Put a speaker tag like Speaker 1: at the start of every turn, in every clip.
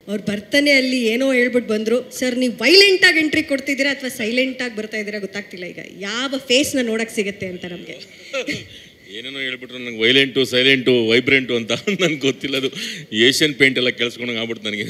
Speaker 1: ಅವ್ರು ಬರ್ತಾನೆ ಅಲ್ಲಿ ಏನೋ ಹೇಳ್ಬಿಟ್ಟು ಬಂದರು ಸರ್ ನೀವು ವೈಲೆಂಟಾಗಿ ಎಂಟ್ರಿ ಕೊಡ್ತಿದ್ದೀರಾ ಅಥವಾ ಸೈಲೆಂಟಾಗಿ ಬರ್ತಾ ಇದ್ದೀರಾ ಗೊತ್ತಾಗ್ತಿಲ್ಲ ಈಗ ಯಾವ ಫೇಸ್ನ ನೋಡೋಕ್ಕೆ ಸಿಗುತ್ತೆ ಅಂತ ನಮಗೆ
Speaker 2: ಏನೇನೋ ಹೇಳ್ಬಿಟ್ರು ನನಗೆ ವೈಲೆಂಟು ಸೈಲೆಂಟು ವೈಬ್ರೆಂಟು ಅಂತ ನನಗೆ ಗೊತ್ತಿಲ್ಲ ಅದು ಏಷ್ಯನ್ ಪೇಂಟ್ ಎಲ್ಲ ಕೇಳಿಸ್ಕೊಂಡಂಗೆ ಆಗ್ಬಿಡ್ತು ನನಗೆ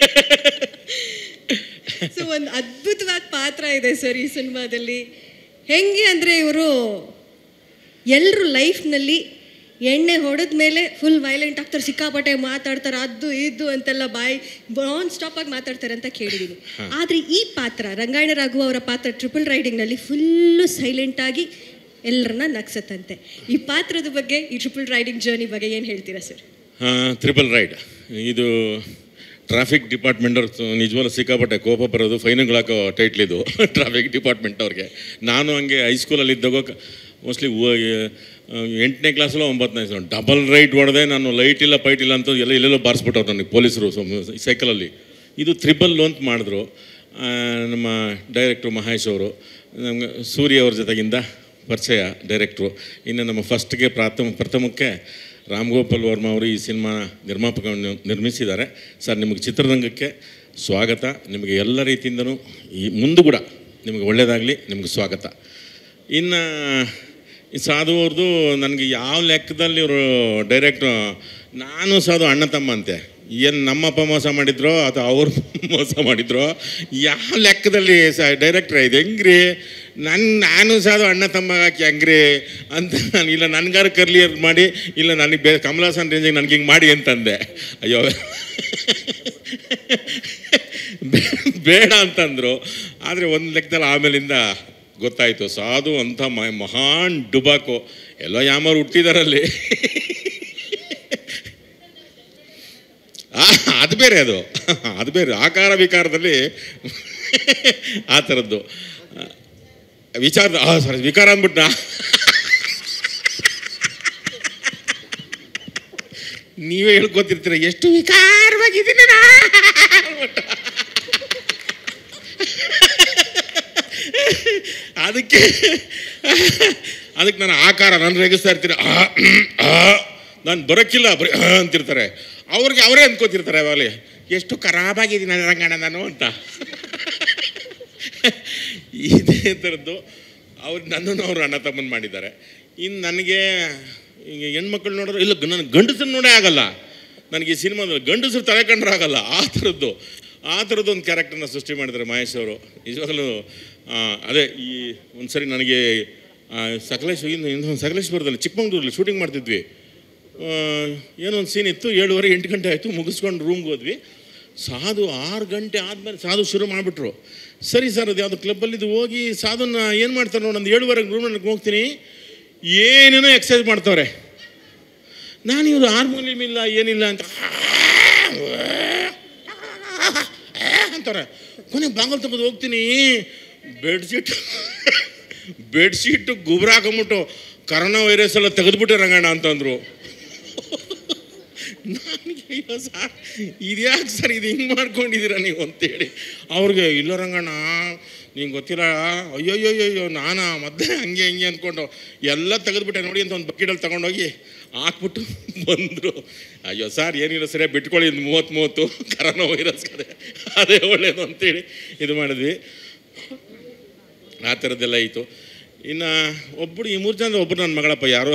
Speaker 1: ಸೊ ಒಂದು ಅದ್ಭುತವಾದ ಪಾತ್ರ ಇದೆ ಸರ್ ಈ ಸಿನಿಮಾದಲ್ಲಿ ಹೆಂಗೆ ಅಂದರೆ ಇವರು ಎಲ್ಲರೂ ಲೈಫ್ನಲ್ಲಿ ಎಣ್ಣೆ ಹೊಡೆದ ಮೇಲೆ ಫುಲ್ ವೈಲೆಂಟ್ ಆಗ್ತಾರೆ ಸಿಕ್ಕಾಪಟ್ಟೆ ಮಾತಾಡ್ತಾರೆ ಅದು ಇದು ಅಂತೆಲ್ಲ ಬಾಯಿ ನಾನ್ ಸ್ಟಾಪಾಗಿ ಮಾತಾಡ್ತಾರೆ ಅಂತ ಕೇಳಿದ್ದೀನಿ ಆದರೆ ಈ ಪಾತ್ರ ರಂಗಾಯಣ ರಾಘು ಅವರ ಪಾತ್ರ ಟ್ರಿಪಲ್ ರೈಡಿಂಗ್ನಲ್ಲಿ ಫುಲ್ಲು ಸೈಲೆಂಟಾಗಿ ಎಲ್ಲರನ್ನ ನಗ್ಸತ್ತಂತೆ ಈ ಪಾತ್ರದ ಬಗ್ಗೆ ಈ ಟ್ರಿಪಲ್ ರೈಡಿಂಗ್ ಜರ್ನಿ ಬಗ್ಗೆ ಏನು ಹೇಳ್ತೀರಾ ಸರ್
Speaker 2: ತ್ರಿಬಲ್ ರೈಡ್ ಇದು ಟ್ರಾಫಿಕ್ ಡಿಪಾರ್ಟ್ಮೆಂಟ್ ಅವ್ರು ನಿಜವಾಗ್ಲೂ ಸಿಕ್ಕಾಪಟ್ಟೆ ಕೋಪ ಬರೋದು ಫೈನ್ಗಳು ಹಾಕೋ ಟೈಟ್ಲ್ ಇದು ಟ್ರಾಫಿಕ್ ಡಿಪಾರ್ಟ್ಮೆಂಟ್ ಅವ್ರಿಗೆ ನಾನು ಹಂಗೆ ಹೈಸ್ಕೂಲಲ್ಲಿ ಇದ್ದಾಗ ಮೋಸ್ಟ್ಲಿ ಎಂಟನೇ ಕ್ಲಾಸಲ್ಲೋ ಒಂಬತ್ತನೇ ಕ್ಲಾಸ್ ಡಬಲ್ ರೈಟ್ ಹೊಡೆದೆ ನಾನು ಲೈಟ್ ಇಲ್ಲ ಪೈಟ್ ಇಲ್ಲ ಅಂತ ಎಲ್ಲ ಎಲ್ಲೆಲ್ಲೋ ಬಾರಿಸ್ಬಿಟ್ಟವ್ರು ನನಗೆ ಪೊಲೀಸರು ಸೈಕಲಲ್ಲಿ ಇದು ತ್ರಿಬಲ್ ಅಂತ ಮಾಡಿದ್ರು ಆ, ನಮ್ಮ ಡೈರೆಕ್ಟ್ರು ಮಹೇಶ್ ಅವರು ನಮ್ಗೆ ಸೂರ್ಯ ಅವ್ರ ಜೊತೆಗಿಂದ ಪರಿಚಯ ಡೈರೆಕ್ಟ್ರು ಇನ್ನು ನಮ್ಮ ಫಸ್ಟ್ಗೆ ಪ್ರಾಥಮ ಪ್ರಥಮಕ್ಕೆ ರಾಮ್ ಗೋಪಾಲ್ ವರ್ಮ ಅವರು ಈ ಸಿನಿಮಾ ನಿರ್ಮಾಪಕವನ್ನು ನಿರ್ಮಿಸಿದ್ದಾರೆ ಸರ್ ನಿಮಗೆ ಚಿತ್ರರಂಗಕ್ಕೆ ಸ್ವಾಗತ ನಿಮಗೆ ಎಲ್ಲ ರೀತಿಯಿಂದನೂ ಈ ಮುಂದೆ ಕೂಡ ನಿಮಗೆ ಒಳ್ಳೆಯದಾಗಲಿ ನಿಮಗೆ ಸ್ವಾಗತ ಇನ್ನು ಈ ಸಾಧು ಅವ್ರದ್ದು ನನಗೆ ಯಾವ ಲೆಕ್ಕದಲ್ಲಿ ಇವರು ಡೈರೆಕ್ಟ್ರು ನಾನು ಸಾಧು ಅಣ್ಣ ತಮ್ಮ ಅಂತೆ ಏನು ನಮ್ಮಪ್ಪ ಮೋಸ ಮಾಡಿದ್ರೋ ಅಥವಾ ಅವ್ರು ಮೋಸ ಮಾಡಿದ್ರೋ ಯಾವ ಲೆಕ್ಕದಲ್ಲಿ ಸ ಡೈರೆಕ್ಟ್ರ್ ಇದು ಹೆಂಗ್ರಿ ನನ್ನ ನಾನು ಸಾಧು ಅಣ್ಣ ತಮ್ಮ ಹಾಕಿ ಹೆಂಗ್ರಿ ಅಂತ ನಾನು ಇಲ್ಲ ನನಗಾರ ಕರ್ಲಿ ಮಾಡಿ ಇಲ್ಲ ನನಗೆ ಬೇ ಕಮಲಾಸನ್ ರೇಂಜಿಗೆ ನನಗೆ ಹಿಂಗೆ ಮಾಡಿ ಅಂತಂದೆ ಅಯ್ಯೋ ಬೇ- ಬೇಡ ಅಂತಂದರು ಆದರೆ ಒಂದು ಲೆಕ್ಕದಲ್ಲಿ ಆಮೇಲಿಂದ ಗೊತ್ತಾಯಿತು ಸಾಧು ಅಂತ ಮ- ಮಹಾನ್ ಡುಬಾಕು ಎಲ್ಲೋ ಯಾಮಾರು ಹುಟ್ಟಿದಾರಲ್ಲಿ ಆ, ಅದು ಬೇರೆ ಅದು ಅದು ಬೇರೆ ಆಕಾರ ವಿಕಾರದಲ್ಲಿ ಆ ಥರದ್ದು ಆ, ವಿಚಾರದ ಆ ಸಾರಿ ವಿಕಾರ ಅಂದ್ಬಿಟ್ನಾ ನೀವೇ ಹೇಳ್ಕೊತಿರ್ತೀರ ಎಷ್ಟು ವಿಕಾರವಾಗಿದ್ದೀನಿ ನಾ ಅಂದ್ಬಿಟ್ಟು. ಅದಕ್ಕೆ ಅದಕ್ಕೆ ನಾನು ಆಕಾರ ನಾನು ರೇಗಿಸ್ತಾ ಇರ್ತೀನಿ ಆ, ಹ್ಮ್, ಆ, ನಾನು ಬರೋಕ್ಕಿಲ್ಲ ಬರೀ ಆ ಅಂತಿರ್ತಾರೆ ಅವ್ರಿಗೆ ಅವರೇ ಅಂದ್ಕೋತಿರ್ತಾರೆ ಅವಾಗಲೇ ಎಷ್ಟು ಖರಾಬಾಗಿದ್ದೀನಿ ರಂಗಣ್ಣ ನಾನು ಅಂತ ಇದೇ ಥರದ್ದು ಅವ್ರು ನನ್ನನ್ನು ಅವರು ಅಣ್ಣ ತಮ್ಮನ ಮಾಡಿದ್ದಾರೆ ಇನ್ನು ನನಗೆ ಈಗ ಹೆಣ್ಮಕ್ಳು ನೋಡಿದ್ರೆ ಇಲ್ಲ ನನ್ನ ಗಂಡಸನ್ನು ನೋಡೇ ಆಗಲ್ಲ ನನಗೆ ಈ ಸಿನಿಮಾದಲ್ಲಿ ಗಂಡಸರು ತಲೆ ಕಂಡ್ರೆ ಆಗಲ್ಲ ಆ ಥರದ್ದು ಆ ಥರದ್ದು ಒಂದು ಕ್ಯಾರೆಕ್ಟರ್ನ ಸೃಷ್ಟಿ ಮಾಡಿದ್ದಾರೆ ಮಹೇಶ್ ಅವರು ನಿಜವಾಗಲೂ ಆ, ಅದೇ ಈ ಒಂದು ಸರಿ ನನಗೆ ಆ, ಸಕಲೇಶ್ ಇನ್ನು ಇನ್ನೊಂದು ಸಕಲೇಶ್ವರದಲ್ಲಿ ಚಿಕ್ಕಮಂಗ್ಳೂರಲ್ಲಿ ಶೂಟಿಂಗ್ ಮಾಡ್ತಿದ್ವಿ ಆ, ಏನೋ ಒಂದು ಸೀನ್ ಇತ್ತು ಏಳುವರೆ ಎಂಟು ಗಂಟೆ ಆಯಿತು ಮುಗಿಸ್ಕೊಂಡು ರೂಮ್ಗೆ ಹೋದ್ವಿ ಸಾಧು ಆರು ಗಂಟೆ ಆದಮೇಲೆ ಸಾಧು ಶುರು ಮಾಡಿಬಿಟ್ರು ಸರಿ ಸರ್ ಅದು ಯಾವುದು ಕ್ಲಬ್ಬಲ್ಲಿದ್ದು ಹೋಗಿ ಸಾಧುನ ಏನು ಮಾಡ್ತಾರೆ ನೋಡಿ ಒಂದು ಏಳುವರೆಗೆ ರೂಮ್ನಲ್ಲಿ ಹೋಗ್ತೀನಿ ಏನೇನೋ ಎಕ್ಸಸೈಸ್ ಮಾಡ್ತವ್ರೆ ನಾನು ಇವರು ಹಾರ್ಮೋನಿಯಂ ಇಲ್ಲ ಏನಿಲ್ಲ ಅಂತ ಅಂತಾರೆ ಕೊನೆ ಬಾಗಲ್ ತೆಗೆದು ಹೋಗ್ತೀನಿ ಬೆಡ್ಶೀಟ್ ಬೆಡ್ಶೀಟು ಗುಬ್ರ ಹಾಕೊಂಬಿಟ್ಟು ಕರೋನಾ ವೈರಸ್ ಎಲ್ಲ ತೆಗೆದ್ಬಿಟ್ಟೆ ರಂಗಣ್ಣ ಅಂತಂದರು ನನಗೆ ಅಯ್ಯೋ ಸರ್ ಇದ್ಯಾಕೆ ಸರ್ ಇದು ಹಿಂಗೆ ಮಾಡ್ಕೊಂಡಿದ್ದೀರಾ ನೀವು ಅಂತೇಳಿ ಅವ್ರಿಗೆ ಇಲ್ಲ ರಂಗಣ್ಣ ನಿಂಗೆ ಗೊತ್ತಿಲ್ಲ ಅಯ್ಯೋಯ್ಯೋಯ್ಯೋ ನಾನಾ ಮೊದಲೇ ಹಂಗೆ ಹಿಂಗೆ ಅಂದ್ಕೊಂಡು ಎಲ್ಲ ತೆಗೆದ್ಬಿಟ್ಟೆ ನೋಡಿ ಅಂತ ಒಂದು ಬಕೆಟಲ್ಲಿ ತೊಗೊಂಡೋಗಿ ಹಾಕ್ಬಿಟ್ಟು ಬಂದರು ಅಯ್ಯೋ ಸರ್ ಏನಿಲ್ಲ ಸರಿ ಬಿಟ್ಕೊಳ್ಳಿ ಇದು ಮೂವತ್ತು ಮೂವತ್ತು ಕರೋನಾ ವೈರಸ್ ಅದೇ ಅದೇ ಒಳ್ಳೇದು ಅಂತೇಳಿ ಇದು ಮಾಡಿದ್ವಿ ಆ ಥರದ್ದೆಲ್ಲ ಇತ್ತು ಇನ್ನು ಒಬ್ಬರು ಈ ಮೂರು ಜನ ಒಬ್ಬರು ನನ್ನ ಮಗಳಪ್ಪ ಯಾರೋ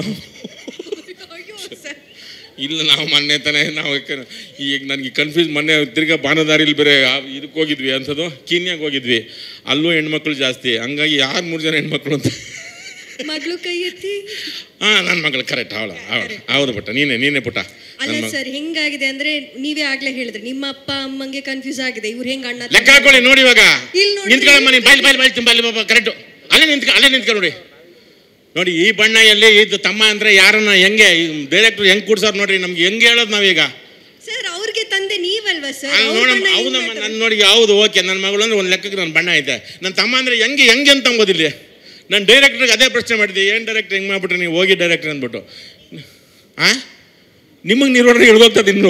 Speaker 2: ಇಲ್ಲ ನಾವು ಮೊನ್ನೆ ತಾನೇ ನಾವು ಯಾಕೆ- ಈಗ ನನಗೆ ಕನ್ಫ್ಯೂಸ್ ಮೊನ್ನೆ ತಿರ್ಗಾ ಬಾನದಾರಿಲಿ ಬೇರೆ ಆ- ಇದಕ್ಕೆ ಹೋಗಿದ್ವಿ ಅಂಥದ್ದು ಕೀನ್ಯಾಗ ಹೋಗಿದ್ವಿ ಅಲ್ಲೂ ಹೆಣ್ಮಕ್ಳು ಜಾಸ್ತಿ ಹಂಗಾಗಿ ಯಾರು ಮೂರು ಜನ ಹೆಣ್ಮಕ್ಳು ಅಂತ
Speaker 1: ಮಗಳು ಕೈ ಎತ್ತಿ
Speaker 2: ಹಾಂ ನನ್ನ ಮಗಳು ಕರೆಕ್ಟ್ ಅವಳ ಅವಳು ಹೌದು ಪುಟ್ಟ ನೀನೇ ನೀನೇ ಪುಟ್ಟ
Speaker 1: ಅಲ್ಲ
Speaker 2: ನನ್ನ ಮಗ
Speaker 1: ಸರ್ ಹೆಂಗಾಗಿದೆ ಅಂದ್ರೆ ನೀವೇ ಆಗ್ಲೇ ಹೇಳಿದ್ರಿ ನಿಮ್ಮ ಅಪ್ಪ ಅಮ್ಮಂಗೆ ಕನ್ಫ್ಯೂಸ್ ಆಗಿದೆ ಇವ್ರು ಹೆಂಗ್ ಅಣ್ಣ
Speaker 2: ಲೆಕ್ಕ ಹಾಕೊಳ್ಳಿ ನೋಡಿ ಇವಾಗ
Speaker 1: ಇಲ್ಲಿ ನೋಡಿ.
Speaker 2: ನಿಂತ್ಕೊಳ್ಳಮ್ಮ ನೀನು ಬಾಯ್ಲಿ ಬಾಯ್ಲಿ ಬಾಯ್ಲಿ ತುಂಬ ಅಲ್ಲಿ ಬಾಬಾ ಕರೆಕ್ಟು ಅಲ್ಲೇ ನಿಂತ್ಕ ಅಲ್ಲೇ ನಿಂತ್ಕ ನೋಡಿ ನೋಡಿ ಈ ಬಣ್ಣ ಎಲ್ಲಿ ಇದು ತಮ್ಮ ಅಂದರೆ ಯಾರನ್ನ ಹೆಂಗೆ ಡೈರೆಕ್ಟ್ರು ಹೆಂಗೆ ಕೂಡ್ಸೋರು ನೋಡ್ರಿ ನಮ್ಗೆ ಹೆಂಗೆ ಹೇಳೋದು ನಾವೀಗ
Speaker 1: ಸರ್ ಅವ್ರಿಗೆ ತಂದೆ ನೀವಲ್ವಾ ಸರ್
Speaker 2: ಅಲ್ಲಿ
Speaker 1: ಅವ್ರ
Speaker 2: ನೋಡಮ್ಮ
Speaker 1: ಬಣ್ಣ ಹೆಂಗ್
Speaker 2: ಹೌದಮ್ಮ
Speaker 1: ಮಾಡ್ತಾರೆ?
Speaker 2: ನನ್ನ ನೋಡಿ ಹೌದು ಓಕೆ ನನ್ನ ಮಗಳು ಅಂದ್ರೆ ಒಂದು ಲೆಕ್ಕಕ್ಕೆ ನನ್ನ ಬಣ್ಣ ಐತೆ ನನ್ನ ತಮ್ಮ ಅಂದರೆ ಹೆಂಗೆ ಹೆಂಗೆ ಅಂತ ಅಂಬೋದಿಲ್ಲ ನಾನು ಡೈರೆಕ್ಟ್ರಿಗೆ ಅದೇ ಪ್ರಶ್ನೆ ಮಾಡಿದ್ದೆ ಏನು ಡೈರೆಕ್ಟ್ರ್ ಹೆಂಗೆ ಮಾಡ್ಬಿಟ್ರೆ ನೀವು ಹೋಗಿ ಡೈರೆಕ್ಟ್ರ್ ಅಂದ್ಬಿಟ್ಟು ಆ ನಿಮಗೆ ನಿರ್ವಹಣೆ ಹಿಡ್ದೋಗ್ತದೆ ಇನ್ನು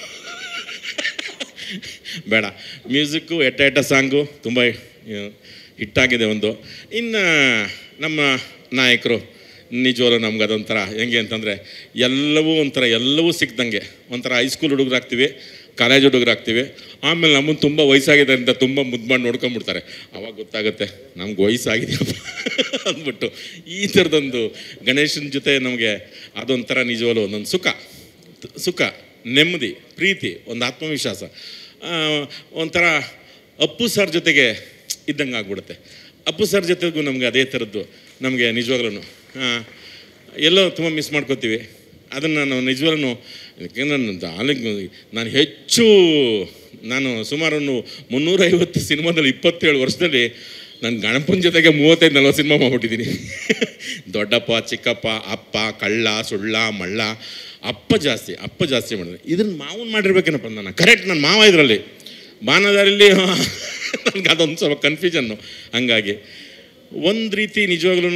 Speaker 2: ಬೇಡ ಮ್ಯೂಸಿಕ್ಕು ಎಟ್ಟ ಎಟ್ಟ ಸಾಂಗು ತುಂಬ ಹಿಟ್ಟಾಗಿದೆ ಒಂದು ಇನ್ನು ನಮ್ಮ ನಾಯಕರು ನಿಜವಾಗ್ಲೂ ನಮ್ಗೆ ಅದೊಂಥರ ಹೆಂಗೆ ಅಂತಂದರೆ ಎಲ್ಲವೂ ಒಂಥರ ಎಲ್ಲವೂ ಸಿಕ್ದಂಗೆ ಒಂಥರ ಹೈಸ್ಕೂಲ್ ಹುಡುಗರಾಗ್ತೀವಿ ಕಾಲೇಜ್ ಹುಡುಗರು ಆಗ್ತೀವಿ ಆಮೇಲೆ ನಮ್ಮನ್ನು ತುಂಬ ವಯಸ್ಸಾಗಿದೆ ಅಂತ ತುಂಬ ಮುದ್ದು ಮಾಡಿ ನೋಡ್ಕೊಂಬಿಡ್ತಾರೆ ಅವಾಗ ಗೊತ್ತಾಗುತ್ತೆ ನಮ್ಗೆ ವಯಸ್ಸಾಗಿದೆಯಪ್ಪ ಅಂದ್ಬಿಟ್ಟು ಈ ಥರದೊಂದು ಗಣೇಶನ ಜೊತೆ ನಮಗೆ ಅದೊಂಥರ ನಿಜವಲ್ಲೂ ಒಂದೊಂದು ಸುಖ ಸುಖ ನೆಮ್ಮದಿ ಪ್ರೀತಿ ಒಂದು ಆತ್ಮವಿಶ್ವಾಸ ಆ, ಒಂಥರ ಅಪ್ಪು ಸರ್ ಜೊತೆಗೆ ಇದ್ದಂಗೆ ಆಗ್ಬಿಡುತ್ತೆ ಅಪ್ಪು ಸರ್ ಜೊತೆಗೂ ನಮಗೆ ಅದೇ ಥರದ್ದು ನಮಗೆ ನಿಜವಾಗ್ಲೂ ಎಲ್ಲೋ ತುಂಬ ಮಿಸ್ ಮಾಡ್ಕೋತೀವಿ ಅದನ್ನು ನಾವು ನಿಜವಾಗ್ಲೂ ಯಾಕೆಂದ್ರೆ ನನ್ನ ಆಲಿಗ್- ನಾನು ಹೆಚ್ಚು ನಾನು ಸುಮಾರು ಒಂದು ಮುನ್ನೂರೈವತ್ತು ಸಿನಿಮಾದಲ್ಲಿ ಇಪ್ಪತ್ತೇಳು ವರ್ಷದಲ್ಲಿ ನಾನು ಗಣಪನ ಜೊತೆಗೆ ಮೂವತ್ತೈದು ನಲ್ವತ್ತು ಸಿನಿಮಾ ಮಾಡ್ಬಿಟ್ಟಿದ್ದೀನಿ ದೊಡ್ಡಪ್ಪ ಚಿಕ್ಕಪ್ಪ ಅಪ್ಪ ಕಳ್ಳ ಸುಳ್ಳ ಮಳ್ಳ ಅಪ್ಪ ಜಾಸ್ತಿ ಅಪ್ಪ ಜಾಸ್ತಿ ಮಾಡಿದೆ ಇದನ್ನು ಮಾವನ್ ಮಾಡಿರ್ಬೇಕೇನಪ್ಪ ನಾನು ಕರೆಕ್ಟ್ ನನ್ನ ಮಾವ ಇದರಲ್ಲಿ ಬಾನದಾರಿಲಿ ನನಗೆ ಅದೊಂದು ಸ್ವಲ್ಪ ಕನ್ಫ್ಯೂಷನ್ನು ಹಂಗಾಗಿ ಒಂದು ರೀತಿ ನಿಜವಾಗ್ಲೂ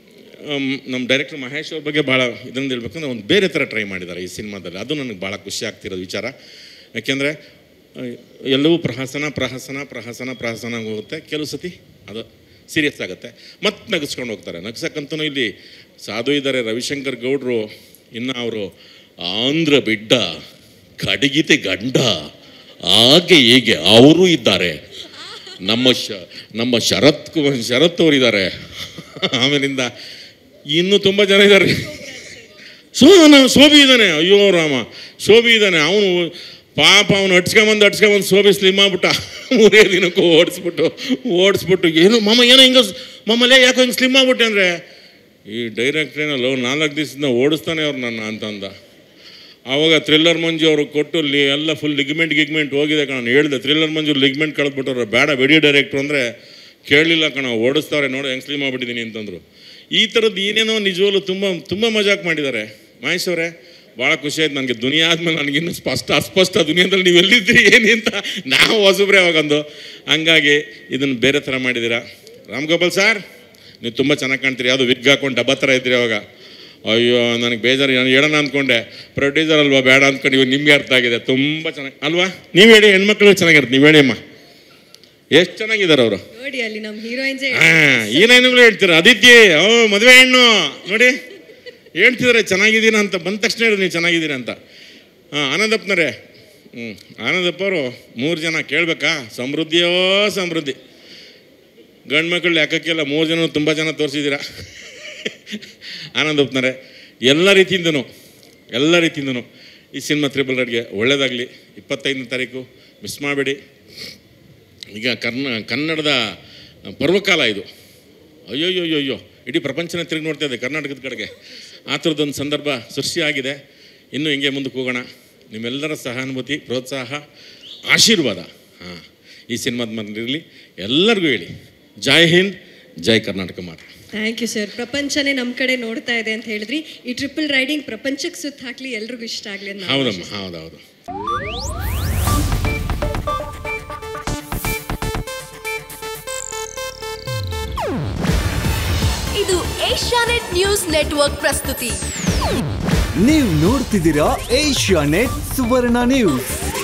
Speaker 2: ನಮ್ಮ ಡೈರೆಕ್ಟರ್ ಮಹೇಶ್ ಅವ್ರ ಬಗ್ಗೆ ಭಾಳ ಇದನ್ನು ಹೇಳ್ಬೇಕಂದ್ರೆ ಒಂದು ಬೇರೆ ಥರ ಟ್ರೈ ಮಾಡಿದ್ದಾರೆ ಈ ಸಿನಿಮಾದಲ್ಲಿ ಅದು ನನಗೆ ಭಾಳ ಖುಷಿ ಆಗ್ತಿರೋದು ವಿಚಾರ ಯಾಕೆಂದರೆ ಎಲ್ಲವೂ ಪ್ರಹಸನ ಪ್ರಹಸನ ಪ್ರಹಸನ ಪ್ರಹಸನ ಹೋಗುತ್ತೆ ಕೆಲವು ಸತಿ ಅದು ಸೀರಿಯಸ್ ಆಗುತ್ತೆ ಮತ್ತೆ ನಗಿಸ್ಕೊಂಡು ಹೋಗ್ತಾರೆ ನಗ್ಸಕ್ಕಂತೂ ಇಲ್ಲಿ ಸಾಧು ಇದ್ದಾರೆ ರವಿಶಂಕರ್ ಗೌಡ್ರು ಇನ್ನು ಅವರು ಆಂಧ್ರ ಬಿಡ್ಡ ಕಡಗಿತೆ ಗಂಡ ಹಾಗೆ ಹೀಗೆ ಅವರು ಇದ್ದಾರೆ ನಮ್ಮ ಶ ನಮ್ಮ ಶರತ್ ಕು- ಶರತ್ ಅವರಿದ್ದಾರೆ ಆಮೇಲಿಂದ ಇನ್ನೂ ತುಂಬ ಜನ ಇದ್ದಾರೆ ಸೋ ನಾವು ಶೋಭಿ ಇದ್ದಾನೆ ಅಯ್ಯೋ ರಾಮ ಶೋಭಿ ಇದ್ದಾನೆ ಅವನು ಪಾಪ ಅವನು ಅಟ್ಸ್ಕೊಂಬಂದು ಅಟ್ಸ್ಕೊಂಬಂದು ಶೋಭಿ ಸ್ಲಿಮ್ ಆಗ್ಬಿಟ್ಟ ಮೂರೇ ದಿನಕ್ಕೂ ಓಡಿಸ್ಬಿಟ್ಟು ಓಡಿಸ್ಬಿಟ್ಟು ಏನು ಮಮ್ಮ ಏನೋ ಹಿಂಗೆ ಮಮ್ಮಲ್ಲೇ ಯಾಕೋ ಹಿಂಗೆ ಸ್ಲಿಮ್ ಆಗ್ಬಿಟ್ಟೆ ಅಂದರೆ ಈ ಡೈರೆಕ್ಟ್ರೇನಲ್ಲೋ ನಾಲ್ಕು ದಿವಸದಿಂದ ಓಡಿಸ್ತಾನೆ ಅವ್ರು ನನ್ನ ಅಂತಂದ ಆವಾಗ ಥ್ರಿಲ್ಲರ್ ಮಂಜು ಅವರು ಕೊಟ್ಟು ಲಿ ಎಲ್ಲ ಫುಲ್ ಲಿಗ್ಮೆಂಟ್ ಗಿಗ್ಮೆಂಟ್ ಹೋಗಿದೆ ಕಣ ನಾನು ಹೇಳಿದೆ ಥ್ರಿಲ್ಲರ್ ಮಂಜು ಲಿಗ್ಮೆಂಟ್ ಕಳೆದ್ಬಿಟ್ಟವ್ರೆ ಬೇಡ ಬೆಡಿ ಡೈರೆಕ್ಟ್ರು ಅಂದರೆ ಕೇಳಲಿಲ್ಲ ಕಣ ಓಡಿಸ್ತಾವ್ರೆ ನೋಡಿ ಹೆಂಗೆ ಸ್ಲಿಮ್ ಆಗ್ಬಿಟ್ಟಿದ್ದೀನಿ ಅಂತಂದರು ಈ ಥರದ್ದು ಏನೇನೋ ನಿಜವಲ್ಲೂ ತುಂಬ ತುಂಬ ಮಜಾಕ್ ಮಾಡಿದ್ದಾರೆ ಮಹೇಶ್ ಅವರೇ ಭಾಳ ಖುಷಿ ಆಯ್ತು ನನಗೆ ದುನಿಯಾ ಆದಮೇಲೆ ನನಗಿನ್ನೂ ಸ್ಪಷ್ಟ ಅಸ್ಪಷ್ಟ ದುನಿಯಾದಲ್ಲಿ ನೀವು ಎಲ್ಲಿದ್ರಿ ಏನಿ ಅಂತ ನಾವು ಹೊಸಬ್ರೆ ಅವಾಗೊಂದು ಹಂಗಾಗಿ ಇದನ್ನು ಬೇರೆ ಥರ ಮಾಡಿದ್ದೀರಾ ರಾಮ್ ಗೋಪಾಲ್ ಸರ್ ನೀವು ತುಂಬ ಚೆನ್ನಾಗಿ ಕಾಣ್ತೀರಿ ಯಾವುದು ವಿಗ್ ಹಾಕೊಂಡು ಡಬ್ಬ ಥರ ಇದ್ರಿ ಅವಾಗ ಅಯ್ಯೋ ನನಗೆ ಬೇಜಾರು ನಾನು ಹೇಳೋಣ ಅಂದ್ಕೊಂಡೆ ಪ್ರೊಡ್ಯೂಸರ್ ಅಲ್ವಾ ಬೇಡ ಅಂದ್ಕೊಂಡು ಇವಾಗ ನಿಮಗೆ ಅರ್ಥ ಆಗಿದೆ ತುಂಬ ಚೆನ್ನಾಗಿ ಅಲ್ವಾ ನೀವು ಹೇಳಿ ಹೆಣ್ಮಕ್ಳು ಚೆನ್ನಾಗಿರುತ್ತೆ ನೀವು ಹೇಳಿ ಅಮ್ಮ ಎಷ್ಟು ಚೆನ್ನಾಗಿದ್ದಾರೆ ಅವರು
Speaker 1: ನೋಡಿ ಅಲ್ಲಿ ನಮ್ಮ ಹೀರೋಯಿನ್ಸೇ
Speaker 2: ಹಾಂ ಏನೇನುಗಳು ಹೇಳ್ತೀರ ಅದಿತಿ ಓ ಮದುವೆ ಹೆಣ್ಣು ನೋಡಿ ಹೇಳ್ತಿದ್ದಾರೆ ಚೆನ್ನಾಗಿದ್ದೀರಾ ಅಂತ ಬಂದ ತಕ್ಷಣ ಹೇಳಿ ನೀವು ಚೆನ್ನಾಗಿದ್ದೀರಾ ಅಂತ ಹಾಂ ಆನಂದಪ್ಪನರೇ ಹ್ಞೂ ಆನಂದಪ್ಪ ಅವರು ಮೂರು ಜನ ಕೇಳಬೇಕಾ ಸಮೃದ್ಧಿಯೋ ಸಮೃದ್ಧಿ ಗಂಡು ಮಕ್ಕಳು ಲೆಕ್ಕಕ್ಕೆಲ್ಲ ಮೂರು ಜನ ತುಂಬ ಜನ ತೋರಿಸಿದ್ದೀರಾ ಆನಂದಪ್ಪನರೇ ಎಲ್ಲ ರೀತಿಯಿಂದನೂ ಎಲ್ಲ ರೀತಿಯಿಂದನೂ ಈ ಸಿನಿಮಾ ತ್ರಿಬಲ್ ರೈಡ್ಗೆ ಒಳ್ಳೇದಾಗಲಿ ಇಪ್ಪತ್ತೈದನೇ ತಾರೀಕು ಮಿಸ್ ಮಾಡಬೇಡಿ ಈಗ ಕರ್ನ ಕನ್ನಡದ ಪರ್ವಕಾಲ ಇದು ಅಯ್ಯೋಯ್ಯೋಯ್ಯೋ ಇಡೀ ಪ್ರಪಂಚನ ತಿರುಗಿ ನೋಡ್ತಾ ಇದೆ ಕರ್ನಾಟಕದ ಕಡೆಗೆ ಆ ಥರದ್ದೊಂದು ಸಂದರ್ಭ ಸೃಷ್ಟಿಯಾಗಿದೆ ಇನ್ನೂ ಹಿಂಗೆ ಮುಂದಕ್ಕೆ ಹೋಗೋಣ ನಿಮ್ಮೆಲ್ಲರ ಸಹಾನುಭೂತಿ ಪ್ರೋತ್ಸಾಹ ಆಶೀರ್ವಾದ ಹಾಂ ಈ ಸಿನಿಮಾದ ಮನೇಲಿ ಎಲ್ಲರಿಗೂ ಹೇಳಿ ಜೈ ಹಿಂದ್ ಜೈ ಕರ್ನಾಟಕ ಮಾತ್ರ
Speaker 1: ಥ್ಯಾಂಕ್ ಯು ಸರ್ ಪ್ರಪಂಚನೇ ನಮ್ಮ ಕಡೆ ನೋಡ್ತಾ ಇದೆ ಅಂತ ಹೇಳಿದ್ರಿ ಈ ಟ್ರಿಪಲ್ ರೈಡಿಂಗ್ ಪ್ರಪಂಚಕ್ಕೆ ಸುತ್ತ ಹಾಕ್ಲಿ ಎಲ್ರಿಗೂ ಇಷ್ಟ ಆಗಲಿ ಅಂತ ನಾನು
Speaker 2: ಹೌದಮ್ಮ ಹೌದೌದು
Speaker 3: ಇದು ಏಷ್ಯಾನೆಟ್ ನ್ಯೂಸ್ ನೆಟ್ವರ್ಕ್ ಪ್ರಸ್ತುತಿ
Speaker 4: ನೀವು ನೋಡ್ತಿದ್ದೀರಾ ಏಷ್ಯಾ ನೆಟ್ ಸುವರ್ಣ ನ್ಯೂಸ್